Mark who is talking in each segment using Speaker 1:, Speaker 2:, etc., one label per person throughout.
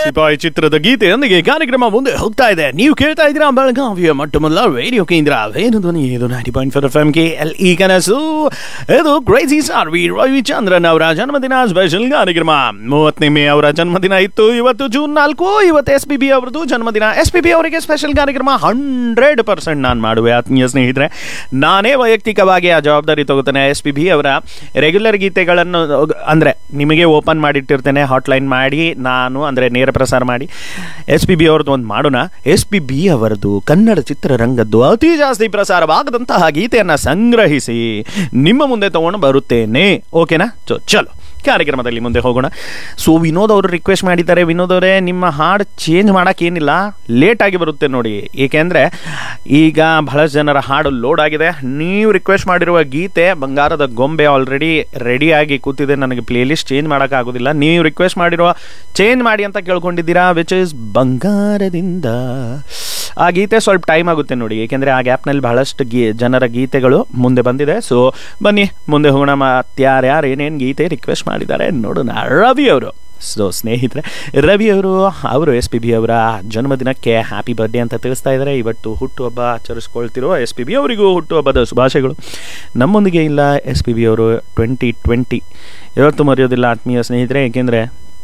Speaker 1: ಸಿಪಾಯಿ ಚಿತ್ರದ ಗೀತೆಯೊಂದಿಗೆ ಕಾರ್ಯಕ್ರಮ ಮುಂದೆ ಹೋಗ್ತಾ ಇದೆ ನೀವು ಕೇಳ್ತಾ ಇದ್ದೀರಾ ಬೆಳಗಾವಿಯ ಮೊಟ್ಟ ಮೊದಲ ರೇಡಿಯೋ ಕೇಂದ್ರ ವೇಣು ಧ್ವನಿ ಇದು ninety point four F M K L E ಕನಸು ಇದು ಕ್ರೇಜಿ ಸ್ಟಾರ್ ವಿ ರವಿಚಂದ್ರನ್ ಅವರ ಜನ್ಮದಿನ ಸ್ಪೆಷಲ್ ಕಾರ್ಯಕ್ರಮ ಮೂವತ್ತನೇ ಮೇ ಅವರ ಜನ್ಮದಿನ ಇತ್ತು ಇವತ್ತು ಜೂನ್ ನಾಲ್ಕು ಇವತ್ತು ಎಸ್ ಪಿ ಬಿ ಅವರದ್ದು ಜನ್ಮದಿನ ಎಸ್ ಪಿ ಬಿ ಅವರಿಗೆ ಸ್ಪೆಷಲ್ ಕಾರ್ಯಕ್ರಮ ಹಂಡ್ರೆಡ್ ಪರ್ಸೆಂಟ್ ನಾನು ಮಾಡುವೆ ಆತ್ಮೀಯ ಸ್ನೇಹಿತರೆ ನಾನೇ ವೈಯಕ್ತಿಕವಾಗಿ ಆ ಜವಾಬ್ದಾರಿ ತಗೋತೇನೆ ಎಸ್ ಪಿ ಬಿ ಅವರ ರೆಗ್ಯುಲರ್ ಗೀತೆಗಳನ್ನು ಅಂದರೆ ನಿಮಗೆ ಓಪನ್ ಮಾಡಿಟ್ಟಿರ್ತೇನೆ ಹಾಟ್ಲೈನ್ ಮಾಡಿ ನಾನು ಅಂದರೆ ನೇರ ಪ್ರಸಾರ ಮಾಡಿ ಎಸ್ ಪಿ ಬಿ ಅವ್ರದ್ದು ಒಂದು ಮಾಡೋಣ ಎಸ್ ಪಿ ಬಿ ಅವರದ್ದು ಕನ್ನಡ ಚಿತ್ರರಂಗದ್ದು ಅತಿ ಜಾಸ್ತಿ ಪ್ರಸಾರವಾಗದಂತಹ ಗೀತೆಯನ್ನು ಸಂಗ್ರಹಿಸಿ ನಿಮ್ಮ ಮುಂದೆ ತಗೊಂಡು ಬರುತ್ತೇನೆ ಓಕೆನಾ ಚೊ ಚಲೋ ಕಾರ್ಯಕ್ರಮದಲ್ಲಿ ಮುಂದೆ ಹೋಗೋಣ ಸೊ ವಿನೋದ್ ಅವರು ರಿಕ್ವೆಸ್ಟ್ ಮಾಡಿದ್ದಾರೆ ವಿನೋದ್ ಅವರೇ ನಿಮ್ಮ ಹಾಡು ಚೇಂಜ್ ಮಾಡೋಕ್ಕೇನಿಲ್ಲ ಲೇಟಾಗಿ ಬರುತ್ತೆ ನೋಡಿ ಏಕೆಂದರೆ ಈಗ ಬಹಳಷ್ಟು ಜನರ ಹಾಡು ಲೋಡ್ ಆಗಿದೆ ನೀವು ರಿಕ್ವೆಸ್ಟ್ ಮಾಡಿರುವ ಗೀತೆ ಬಂಗಾರದ ಗೊಂಬೆ ಆಲ್ರೆಡಿ ರೆಡಿಯಾಗಿ ಕೂತಿದೆ ನನಗೆ ಪ್ಲೇಲಿಸ್ಟ್ ಚೇಂಜ್ ಮಾಡೋಕ್ಕಾಗೋದಿಲ್ಲ ನೀವು ರಿಕ್ವೆಸ್ಟ್ ಮಾಡಿರುವ ಚೇಂಜ್ ಮಾಡಿ ಅಂತ ಕೇಳ್ಕೊಂಡಿದ್ದೀರಾ ವಿಚ್ ಇಸ್ ಬಂಗಾರದಿಂದ ಆ ಗೀತೆ ಸ್ವಲ್ಪ ಟೈಮ್ ಆಗುತ್ತೆ ನೋಡಿ ಏಕೆಂದರೆ ಆ ಗ್ಯಾಪ್ನಲ್ಲಿ ಬಹಳಷ್ಟು ಗೀ ಜನರ ಗೀತೆಗಳು ಮುಂದೆ ಬಂದಿದೆ ಸೊ ಬನ್ನಿ ಮುಂದೆ ಹೋಗೋಣ ಮತ್ತೆ ಯಾರ್ಯಾರು ಏನೇನು ಗೀತೆ ರಿಕ್ವೆಸ್ಟ್ ಮಾಡಿದ್ದಾರೆ ನೋಡೋಣ ರವಿ ಅವರು ಸೊ ಸ್ನೇಹಿತರೆ ರವಿ ಅವರು ಅವರು ಎಸ್ ಪಿ ಬಿ ಅವರ ಜನ್ಮದಿನಕ್ಕೆ ಹ್ಯಾಪಿ ಬರ್ಡೇ ಅಂತ ತಿಳಿಸ್ತಾ ಇದ್ದಾರೆ ಇವತ್ತು ಹುಟ್ಟುಹಬ್ಬ ಆಚರಿಸ್ಕೊಳ್ತಿರೋ ಎಸ್ ಪಿ ಬಿ ಅವರಿಗೂ ಹುಟ್ಟುಹಬ್ಬದ ಶುಭಾಶಯಗಳು ನಮ್ಮೊಂದಿಗೆ ಇಲ್ಲ ಎಸ್ ಪಿ ಬಿ ಅವರು ಟ್ವೆಂಟಿ ಟ್ವೆಂಟಿ ಇವತ್ತು ಮರೆಯೋದಿಲ್ಲ ಆತ್ಮೀಯ ಸ್ನೇಹಿತರೆ ಏಕೆಂದರೆ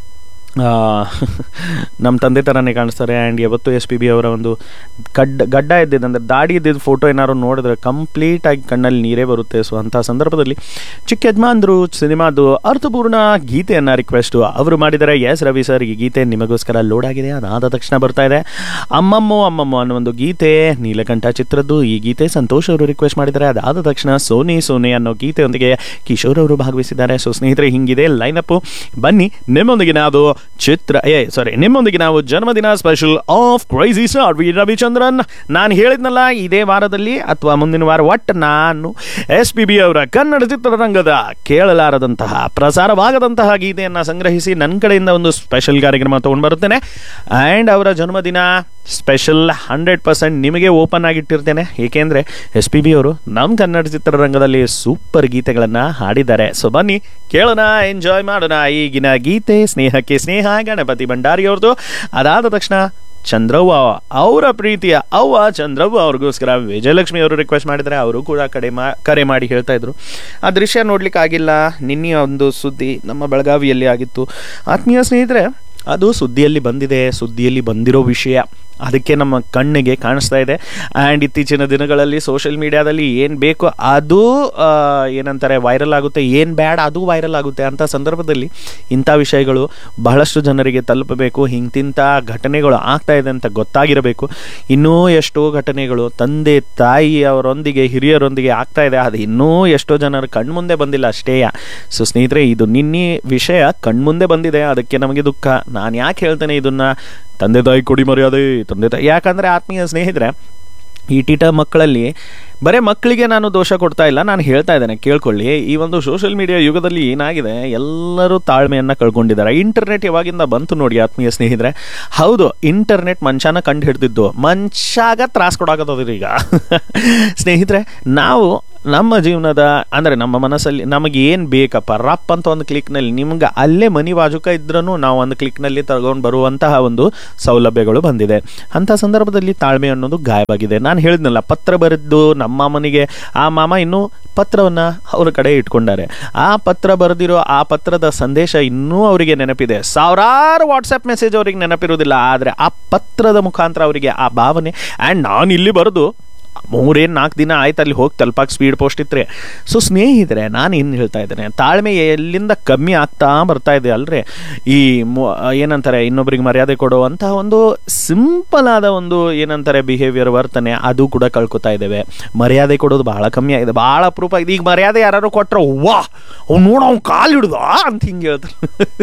Speaker 1: ನಮ್ಮ ತಂದೆ ಥರನೇ ಕಾಣಿಸ್ತಾರೆ ಆ್ಯಂಡ್ ಯಾವತ್ತು ಎಸ್ ಪಿ ಬಿ ಅವರ ಒಂದು ಗಡ್ಡ ಗಡ್ಡ ಇದ್ದಿದ್ದು ಅಂದರೆ ದಾಡಿ ಇದ್ದಿದ್ದು ಫೋಟೋ ಏನಾದ್ರು ನೋಡಿದ್ರೆ ಕಂಪ್ಲೀಟಾಗಿ ಕಣ್ಣಲ್ಲಿ ನೀರೇ ಬರುತ್ತೆ ಸೊ ಅಂಥ ಸಂದರ್ಭದಲ್ಲಿ ಚಿಕ್ಕ ಯಜಮಾನ್ರು ಸಿನಿಮಾದು ಅರ್ಥಪೂರ್ಣ ಗೀತೆಯನ್ನು ರಿಕ್ವೆಸ್ಟು ಅವರು ಮಾಡಿದ್ದಾರೆ ಎಸ್ ರವಿ ಸರ್ ಈ ಗೀತೆ ನಿಮಗೋಸ್ಕರ ಲೋಡ್ ಆಗಿದೆ ಅದಾದ ತಕ್ಷಣ ಬರ್ತಾ ಇದೆ ಅಮ್ಮಮ್ಮೋ ಅಮ್ಮಮ್ಮೋ ಅನ್ನೋ ಒಂದು ಗೀತೆ ನೀಲಕಂಠ ಚಿತ್ರದ್ದು ಈ ಗೀತೆ ಸಂತೋಷ್ ಅವರು ರಿಕ್ವೆಸ್ಟ್ ಮಾಡಿದ್ದಾರೆ ಅದಾದ ತಕ್ಷಣ ಸೋನಿ ಸೋನಿ ಅನ್ನೋ ಗೀತೆಯೊಂದಿಗೆ ಕಿಶೋರ್ ಅವರು ಭಾಗವಹಿಸಿದ್ದಾರೆ ಸೊ ಸ್ನೇಹಿತರೆ ಹಿಂಗಿದೆ ಲೈನಪ್ಪು ಬನ್ನಿ ನಿಮ್ಮೊಂದಿಗೆ ನಾವು ಚಿತ್ರ ಏ ಸಾರಿ ನಿಮ್ಮೊಂದಿಗೆ ನಾವು ಜನ್ಮದಿನ special of crazy star V Ravichandran ನಾನು ಹೇಳಿದ್ನಲ್ಲ ಇದೇ ವಾರದಲ್ಲಿ ಅಥವಾ ಮುಂದಿನ ವಾರ ಒಟ್ಟು ನಾನು ಎಸ್ ಪಿ ಬಿ ಅವರ ಕನ್ನಡ ಚಿತ್ರರಂಗದ ಕೇಳಲಾರದಂತಹ ಪ್ರಸಾರವಾಗದಂತಹ ಗೀತೆಯನ್ನು ಸಂಗ್ರಹಿಸಿ ನನ್ನ ಕಡೆಯಿಂದ ಒಂದು ಸ್ಪೆಷಲ್ ಕಾರ್ಯಕ್ರಮ ತೊಗೊಂಡು ಬರುತ್ತೇನೆ ಆ್ಯಂಡ್ ಅವರ ಜನ್ಮದಿನ ಸ್ಪೆಷಲ್ ಹಂಡ್ರೆಡ್ ಪರ್ಸೆಂಟ್ ನಿಮಗೆ ಓಪನ್ ಆಗಿಟ್ಟಿರ್ತೇನೆ ಏಕೆಂದರೆ ಎಸ್ ಪಿ ಬಿ ಅವರು ನಮ್ಮ ಕನ್ನಡ ಚಿತ್ರರಂಗದಲ್ಲಿ ಸೂಪರ್ ಗೀತೆಗಳನ್ನು ಹಾಡಿದ್ದಾರೆ ಸೊ ಬನ್ನಿ ಕೇಳೋಣ ಎಂಜಾಯ್ ಮಾಡೋಣ ಈಗಿನ ಗೀತೆ ಸ್ನೇಹಕ್ಕೆ ಸ್ನೇಹ ಗಣಪತಿ ಭಂಡಾರಿ ಅವ್ರದ್ದು ಅದಾದ ತಕ್ಷಣ ಚಂದ್ರವ್ವ ಅವರ ಪ್ರೀತಿಯ ಅವ್ವ ಚಂದ್ರವ್ವ ಅವ್ರಿಗೋಸ್ಕರ ವಿಜಯಲಕ್ಷ್ಮಿ ಅವರು ರಿಕ್ವೆಸ್ಟ್ ಮಾಡಿದರೆ ಅವರು ಕೂಡ ಕಡೆ ಮಾ ಕರೆ ಮಾಡಿ ಹೇಳ್ತಾ ಇದ್ರು ಆ ದೃಶ್ಯ ನೋಡ್ಲಿಕ್ಕೆ ಆಗಿಲ್ಲ ನಿನ್ನೆ ಒಂದು ಸುದ್ದಿ ನಮ್ಮ ಬೆಳಗಾವಿಯಲ್ಲಿ ಆಗಿತ್ತು ಆತ್ಮೀಯ ಸ್ನೇಹಿತರೆ ಅದು ಸುದ್ದಿಯಲ್ಲಿ ಬಂದಿದೆ ಸುದ್ದಿಯಲ್ಲಿ ಬಂದಿರೋ ವಿಷಯ ಅದಕ್ಕೆ ನಮ್ಮ ಕಣ್ಣಿಗೆ ಕಾಣಿಸ್ತಾ ಇದೆ ಆ್ಯಂಡ್ ಇತ್ತೀಚಿನ ದಿನಗಳಲ್ಲಿ ಸೋಷಿಯಲ್ ಮೀಡಿಯಾದಲ್ಲಿ ಏನು ಬೇಕು ಅದು ಆ, ಏನಂತಾರೆ ವೈರಲ್ ಆಗುತ್ತೆ ಏನು ಬ್ಯಾಡ್ ಅದು ವೈರಲ್ ಆಗುತ್ತೆ ಅಂಥ ಸಂದರ್ಭದಲ್ಲಿ ಇಂಥ ವಿಷಯಗಳು ಬಹಳಷ್ಟು ಜನರಿಗೆ ತಲುಪಬೇಕು ಇಂತಿಂಥ ಘಟನೆಗಳು ಆಗ್ತಾ ಇದೆ ಅಂತ ಗೊತ್ತಾಗಿರಬೇಕು ಇನ್ನೂ ಎಷ್ಟೋ ಘಟನೆಗಳು ತಂದೆ ತಾಯಿ ಅವರೊಂದಿಗೆ ಹಿರಿಯರೊಂದಿಗೆ ಆಗ್ತಾ ಇದೆ ಅದು ಇನ್ನೂ ಎಷ್ಟೋ ಜನರ ಕಣ್ಮುಂದೆ ಬಂದಿಲ್ಲ ಅಷ್ಟೇಯ ಸೊ ಸ್ನೇಹಿತರೆ ಇದು ನಿನ್ನೆ ವಿಷಯ ಕಣ್ಮುಂದೆ ಬಂದಿದೆ ಅದಕ್ಕೆ ನಮಗೆ ದುಃಖ ನಾನು ಯಾಕೆ ಹೇಳ್ತೇನೆ ಇದನ್ನ ತಂದೆ ತಾಯಿ ಕೊಡಿ ಮರ್ಯಾದೆ ತಂದೆ ತಾಯಿ ಯಾಕಂದರೆ ಆತ್ಮೀಯ ಸ್ನೇಹಿತರೆ ಈ ಟೀಟ ಮಕ್ಕಳಲ್ಲಿ ಬರೀ ಮಕ್ಕಳಿಗೆ ನಾನು ದೋಷ ಕೊಡ್ತಾ ಇಲ್ಲ ನಾನು ಹೇಳ್ತಾ ಇದ್ದೇನೆ ಕೇಳ್ಕೊಳ್ಳಿ ಈ ಒಂದು ಸೋಷಿಯಲ್ ಮೀಡಿಯಾ ಯುಗದಲ್ಲಿ ಏನಾಗಿದೆ ಎಲ್ಲರೂ ತಾಳ್ಮೆಯನ್ನು ಕಳ್ಕೊಂಡಿದ್ದಾರೆ ಇಂಟರ್ನೆಟ್ ಯಾವಾಗಿಂದ ಬಂತು ನೋಡಿ ಆತ್ಮೀಯ ಸ್ನೇಹಿತರೆ ಹೌದು ಇಂಟರ್ನೆಟ್ ಮನುಷ್ಯನ ಕಂಡು ಹಿಡ್ದಿದ್ದು ಮನುಷ್ಯಾಗ ತ್ರಾಸ ಕೊಡಾಕತ್ತದ್ರಿ ಈಗ ಸ್ನೇಹಿತರೆ ನಾವು ನಮ್ಮ ಜೀವನದ ಅಂದರೆ ನಮ್ಮ ಮನಸ್ಸಲ್ಲಿ ನಮಗೆ ಏನು ಬೇಕಪ್ಪ ರಪ್ ಅಂತ ಒಂದು ಕ್ಲಿಕ್ನಲ್ಲಿ ನಿಮ್ಗೆ ಅಲ್ಲೇ ಮನಿ ಬಾಜುಕ ಇದ್ರೂ ನಾವು ಒಂದು ಕ್ಲಿಕ್ನಲ್ಲಿ ತಗೊಂಡು ಬರುವಂತಹ ಒಂದು ಸೌಲಭ್ಯಗಳು ಬಂದಿದೆ ಅಂಥ ಸಂದರ್ಭದಲ್ಲಿ ತಾಳ್ಮೆ ಅನ್ನೋದು ಗಾಯವಾಗಿದೆ ನಾನು ಹೇಳಿದ್ನಲ್ಲ ಪತ್ರ ಬರೆದು ನಮ್ಮ ಮಾಮನಿಗೆ ಆ ಮಾಮ ಇನ್ನೂ ಪತ್ರವನ್ನು ಅವ್ರ ಕಡೆ ಇಟ್ಕೊಂಡಾರೆ ಆ ಪತ್ರ ಬರೆದಿರೋ ಆ ಪತ್ರದ ಸಂದೇಶ ಇನ್ನೂ ಅವರಿಗೆ ನೆನಪಿದೆ ಸಾವಿರಾರು ವಾಟ್ಸಪ್ ಮೆಸೇಜ್ ಅವ್ರಿಗೆ ನೆನಪಿರೋದಿಲ್ಲ ಆದರೆ ಆ ಪತ್ರದ ಮುಖಾಂತರ ಅವರಿಗೆ ಆ ಭಾವನೆ ಆ್ಯಂಡ್ ನಾನು ಇಲ್ಲಿ ಬರೆದು ಮೂರೇನು ನಾಲ್ಕು ದಿನ ಆಯ್ತು ಅಲ್ಲಿ ಹೋಗಿ ತಲುಪಕ್ಕೆ ಸ್ಪೀಡ್ ಪೋಸ್ಟ್ ಇತ್ತರೆ ಸೊ ಸ್ನೇಹಿತರೆ ನಾನು ಏನು ಹೇಳ್ತಾ ಇದ್ದೇನೆ ತಾಳ್ಮೆ ಎಲ್ಲಿಂದ ಕಮ್ಮಿ ಆಗ್ತಾ ಬರ್ತಾ ಇದೆ ಅಲ್ರಿ ಈ ಮು- ಏನಂತಾರೆ ಇನ್ನೊಬ್ರಿಗೆ ಮರ್ಯಾದೆ ಕೊಡುವಂತಹ ಒಂದು ಸಿಂಪಲ್ ಆದ ಒಂದು ಏನಂತಾರೆ ಬಿಹೇವಿಯರ್ ವರ್ತನೆ ಅದು ಕೂಡ ಕಳ್ಕೊತಾ ಇದ್ದೇವೆ ಮರ್ಯಾದೆ ಕೊಡೋದು ಬಹಳ ಕಮ್ಮಿ ಆಗಿದೆ ಬಹಳ ಅಪರೂಪ ಆಗಿದೆ ಈಗ ಮರ್ಯಾದೆ ಯಾರು ಕೊಟ್ಟರು ವಾ ಅವ್ನು ನೋಡು ಅವ್ನು ಕಾಲು ಹಿಡ್ದ ಅಂತ ಹಿಂಗೆ ಹೇಳ್ತಾರೆ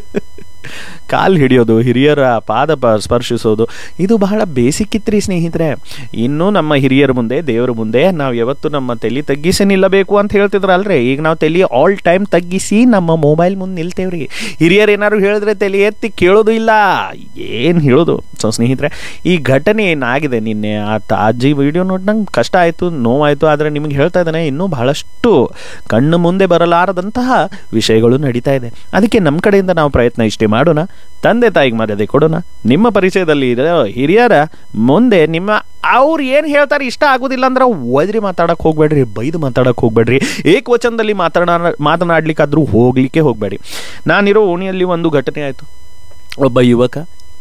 Speaker 1: ಕಾಲು ಹಿಡಿಯೋದು ಹಿರಿಯರ ಪಾದ ಪ- ಸ್ಪರ್ಶಿಸೋದು ಇದು ಬಹಳ ಬೇಸಿಕ್ ಇತ್ರಿ ಸ್ನೇಹಿತರೆ ಇನ್ನು ನಮ್ಮ ಹಿರಿಯರ ಮುಂದೆ ದೇವರ ಮುಂದೆ ನಾವು ಯಾವತ್ತು ನಮ್ಮ ತಲೆ ತಗ್ಗಿಸಿ ನಿಲ್ಲಬೇಕು ಅಂತ ಹೇಳ್ತಿದ್ರಲ್ರಿ ಈಗ ನಾವು ತಲೆ ಆಲ್ ಟೈಮ್ ತಗ್ಗಿಸಿ ನಮ್ಮ ಮೊಬೈಲ್ ಮುಂದೆ ನಿಲ್ತೇವ್ರಿ ಹಿರಿಯರು ಏನಾದ್ರು ಹೇಳಿದ್ರೆ ತಲೆ ಎತ್ತಿ ಕೇಳೋದು ಇಲ್ಲ ಏನು ಹೇಳೋದು ಸೊ ಸ್ನೇಹಿತರೆ ಈ ಘಟನೆ ಏನಾಗಿದೆ ನಿನ್ನೆ ಆ ತ- ಅಜ್ಜಿ ವಿಡಿಯೋ ನೋಡಿ ನಂಗೆ ಕಷ್ಟ ಆಯಿತು ನೋವಾಯಿತು ಆದರೆ ನಿಮಗೆ ಹೇಳ್ತಾ ಇದ್ದಾನೆ ಇನ್ನೂ ಬಹಳಷ್ಟು ಕಣ್ಣು ಮುಂದೆ ಬರಲಾರದಂತಹ ವಿಷಯಗಳು ನಡೀತಾ ಇದೆ ಅದಕ್ಕೆ ನಮ್ಮ ಕಡೆಯಿಂದ ನಾವು ಪ್ರಯತ್ನ ಇಷ್ಟೇ ಮಾಡೋಣ ತಂದೆ ತಾಯಿಗೆ ಮರ್ಯಾದೆ ಕೊಡೋಣ ನಿಮ್ಮ ಪರಿಚಯದಲ್ಲಿ ಇರೋ ಹಿರಿಯರ ಮುಂದೆ ನಿಮ್ಮ ಅವ್ರು ಏನು ಹೇಳ್ತಾರೆ ಇಷ್ಟ ಆಗೋದಿಲ್ಲ ಅಂದ್ರೆ ಒದ್ರಿ ಮಾತಾಡಕ್ಕೆ ಹೋಗ್ಬೇಡ್ರಿ ಬೈದು ಮಾತಾಡಕ್ಕೆ ಹೋಗ್ಬೇಡ್ರಿ ಏಕವಚನದಲ್ಲಿ ಮಾತನಾ ಮಾತನಾಡ್ಲಿಕ್ಕಾದ್ರೂ ಹೋಗ್ಲಿಕ್ಕೆ ಹೋಗಬೇಡಿ ನಾನಿರೋ ಓಣಿಯಲ್ಲಿ ಒಂದು ಘಟನೆ ಆಯಿತು ಒಬ್ಬ ಯುವಕ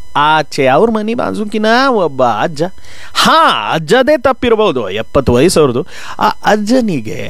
Speaker 1: ಆಚೆ ಅವ್ರ ಮನೆ ಬಾಜುಕಿನ ಒಬ್ಬ ಅಜ್ಜ ಹಾ ಅಜ್ಜದೇ ತಪ್ಪಿರ್ಬೋದು ಎಪ್ಪತ್ತು ವಯಸ್ಸವ್ರದ್ದು ಆ ಅಜ್ಜನಿಗೆ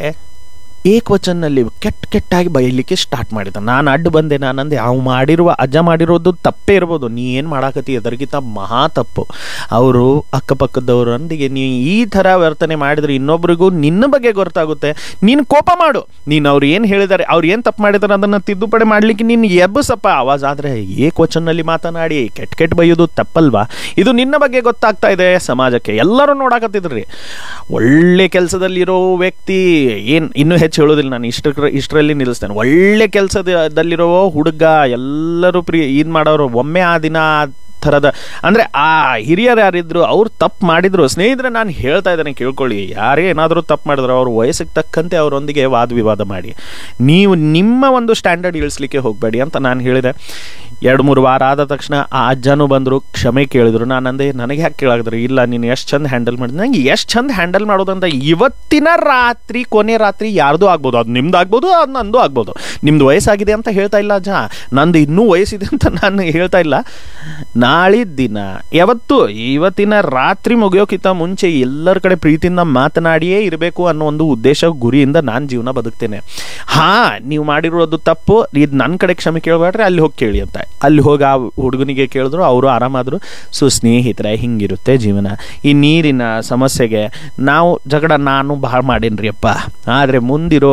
Speaker 1: ಏಕವಚನಲ್ಲಿ ಕೆಟ್ಟ ಕೆಟ್ಟಾಗಿ ಬೈಲಿಕ್ಕೆ ಸ್ಟಾರ್ಟ್ ಮಾಡಿದ ನಾನು ಅಡ್ಡ ಬಂದೆ ನಾನಂದೆ ಅವು ಮಾಡಿರುವ ಅಜ್ಜ ಮಾಡಿರೋದು ತಪ್ಪೇ ಇರ್ಬೋದು ನೀ ಏನು ಮಾಡಾಕತ್ತಿ ಅದರಿಗಿಂತ ಮಹಾ ತಪ್ಪು ಅವರು ಅಕ್ಕಪಕ್ಕದವರೊಂದಿಗೆ ನೀ ಈ ಥರ ವರ್ತನೆ ಮಾಡಿದ್ರೆ ಇನ್ನೊಬ್ರಿಗೂ ನಿನ್ನ ಬಗ್ಗೆ ಗೊತ್ತಾಗುತ್ತೆ ನೀನು ಕೋಪ ಮಾಡು ನೀನು ಅವ್ರು ಏನು ಹೇಳಿದ್ದಾರೆ ಅವ್ರು ಏನು ತಪ್ಪು ಮಾಡಿದಾರೆ ಅದನ್ನು ತಿದ್ದುಪಡಿ ಮಾಡಲಿಕ್ಕೆ ನೀನು ಎಬ್ಬಸಪ್ಪ ಆವಾಜ್ ಆದರೆ ಏಕವಚನಲ್ಲಿ ಮಾತನಾಡಿ ಕೆಟ್ಟ ಕೆಟ್ಟ ಬೈಯೋದು ತಪ್ಪಲ್ವಾ ಇದು ನಿನ್ನ ಬಗ್ಗೆ ಗೊತ್ತಾಗ್ತಾ ಇದೆ ಸಮಾಜಕ್ಕೆ ಎಲ್ಲರೂ ನೋಡಾಕತ್ತಿದ್ರಿ ಒಳ್ಳೆ ಕೆಲಸದಲ್ಲಿರೋ ವ್ಯಕ್ತಿ ಏನು ಇನ್ನೂ ಹೆಚ್ಚು ಹೇಳೋದಿಲ್ಲ ನಾನು ಇಷ್ಟ ಇಷ್ಟರಲ್ಲಿ ನಿಲ್ಲಿಸ್ತೇನೆ ಒಳ್ಳೆ ಕೆಲಸದಲ್ಲಿರೋ ಹುಡುಗ ಎಲ್ಲರೂ ಪ್ರೀ ಇದು ಮಾಡೋರು ಒಮ್ಮೆ ಆ ದಿನ ಆ ಥರದ ಅಂದರೆ ಆ ಹಿರಿಯರು ಯಾರಿದ್ರು ಅವ್ರು ತಪ್ಪು ಮಾಡಿದ್ರು ಸ್ನೇಹಿತರೆ ನಾನು ಹೇಳ್ತಾ ಇದ್ದೇನೆ ಕೇಳ್ಕೊಳ್ಳಿ ಯಾರೇ ಏನಾದರೂ ತಪ್ಪು ಮಾಡಿದ್ರು ಅವ್ರ ವಯಸ್ಸಿಗೆ ತಕ್ಕಂತೆ ಅವರೊಂದಿಗೆ ವಾದ ವಿವಾದ ಮಾಡಿ ನೀವು ನಿಮ್ಮ ಒಂದು ಸ್ಟ್ಯಾಂಡರ್ಡ್ ಇಳಿಸ್ಲಿಕ್ಕೆ ಹೋಗಬೇಡಿ ಅಂತ ನಾನು ಹೇಳಿದೆ ಎರಡು ಮೂರು ವಾರ ಆದ ತಕ್ಷಣ ಆ ಅಜ್ಜನೂ ಬಂದರು ಕ್ಷಮೆ ಕೇಳಿದ್ರು ನಾನು ಅಂದೆ ನನಗೆ ಯಾಕೆ ಕೇಳಾಕಿದ್ರು ಇಲ್ಲ ನೀನು ಎಷ್ಟು ಚಂದ ಹ್ಯಾಂಡಲ್ ಮಾಡಿದ್ರೆ ನಂಗೆ ಎಷ್ಟು ಚಂದ ಹ್ಯಾಂಡಲ್ ಮಾಡೋದಂತ ಇವತ್ತಿನ ರಾತ್ರಿ ಕೊನೆ ರಾತ್ರಿ ಯಾರ್ದು ಆಗ್ಬೋದು ಅದು ನಿಮ್ದು ಆಗ್ಬೋದು ಅದು ನಂದು ಆಗ್ಬೋದು ನಿಮ್ದು ವಯಸ್ಸಾಗಿದೆ ಅಂತ ಹೇಳ್ತಾ ಇಲ್ಲ ಅಜ್ಜ ನಂದು ಇನ್ನೂ ವಯಸ್ಸಿದೆ ಅಂತ ನಾನು ಹೇಳ್ತಾ ಇಲ್ಲ ನಾಳಿದ್ದ ದಿನ ಯಾವತ್ತು ಇವತ್ತಿನ ರಾತ್ರಿ ಮುಗಿಯೋಕ್ಕಿಂತ ಮುಂಚೆ ಎಲ್ಲರ ಕಡೆ ಪ್ರೀತಿಯಿಂದ ಮಾತನಾಡಿಯೇ ಇರಬೇಕು ಅನ್ನೋ ಒಂದು ಉದ್ದೇಶ ಗುರಿಯಿಂದ ನಾನು ಜೀವನ ಬದುಕ್ತೇನೆ ಹಾ ನೀವು ಮಾಡಿರೋದು ತಪ್ಪು ಇದು ನನ್ನ ಕಡೆ ಕ್ಷಮೆ ಕೇಳಬೇಡ್ರಿ ಅಲ್ಲಿ ಹೋಗಿ ಕೇಳಿ ಅಂತ ಅಲ್ಲಿ ಹೋಗಿ ಆ ಹುಡುಗನಿಗೆ ಕೇಳಿದ್ರು ಅವರು ಆರಾಮಾದ್ರು ಸೊ ಸ್ನೇಹಿತರೆ ಹಿಂಗಿರುತ್ತೆ ಜೀವನ ಈ ನೀರಿನ ಸಮಸ್ಯೆಗೆ ನಾವು ಜಗಳ ನಾನು ಭಾಳ ಮಾಡೇನ್ರಿ ಅಪ್ಪ ಆದರೆ ಮುಂದಿರೋ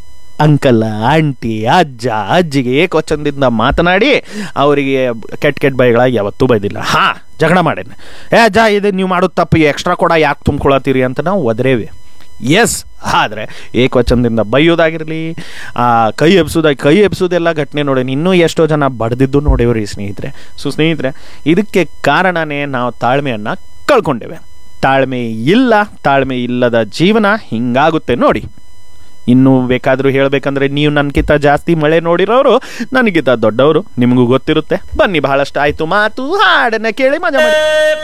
Speaker 1: ಅಂಕಲ್ ಆಂಟಿ ಅಜ್ಜ ಅಜ್ಜಿಗೆ ಏಕವಚನದಿಂದ ಮಾತನಾಡಿ ಅವರಿಗೆ ಕೆಟ್ಟ ಕೆಟ್ಟ ಬೈಗಳಾಗಿ ಯಾವತ್ತೂ ಬೈದಿಲ್ಲ ಹಾ ಜಗಳ ಮಾಡೇನೆ ಏ ಅಜ್ಜ ಇದು ನೀವು ಮಾಡೋದು ತಪ್ಪು ಎಕ್ಸ್ಟ್ರಾ ಕೂಡ ಯಾಕೆ ತುಂಬ್ಕೊಳತ್ತೀರಿ ಅಂತ ನಾವು ಒದರೇವಿ ಎಸ್ ಆದರೆ ಏಕವಚನದಿಂದ ಬೈಯೋದಾಗಿರಲಿ ಆ ಕೈ ಎಬ್ಸೋದಾಗಿ ಕೈ ಎಬ್ಸೋದೆಲ್ಲ ಘಟನೆ ನೋಡೇನಿ ಇನ್ನೂ ಎಷ್ಟೋ ಜನ ಬಡ್ದಿದ್ದು ನೋಡೇವ್ರಿ ಸ್ನೇಹಿತರೆ ಸೊ ಸ್ನೇಹಿತರೆ ಇದಕ್ಕೆ ಕಾರಣನೇ ನಾವು ತಾಳ್ಮೆಯನ್ನು ಕಳ್ಕೊಂಡೇವೆ ತಾಳ್ಮೆ ಇಲ್ಲ ತಾಳ್ಮೆ ಇಲ್ಲದ ಜೀವನ ಹಿಂಗಾಗುತ್ತೆ ನೋಡಿ ಇನ್ನು ಬೇಕಾದರೂ ಹೇಳಬೇಕಂದ್ರೆ ನೀವು ನನಗಿಂತ ಜಾಸ್ತಿ ಮಳೆ ನೋಡಿರೋರು ನನಗಿಂತ ದೊಡ್ಡವರು ನಿಮಗೂ ಗೊತ್ತಿರುತ್ತೆ ಬನ್ನಿ ಬಹಳಷ್ಟು ಆಯ್ತು ಮಾತು ಹಾಡನ್ನ ಕೇಳಿ ಮಜಾ ಮಾಡಿ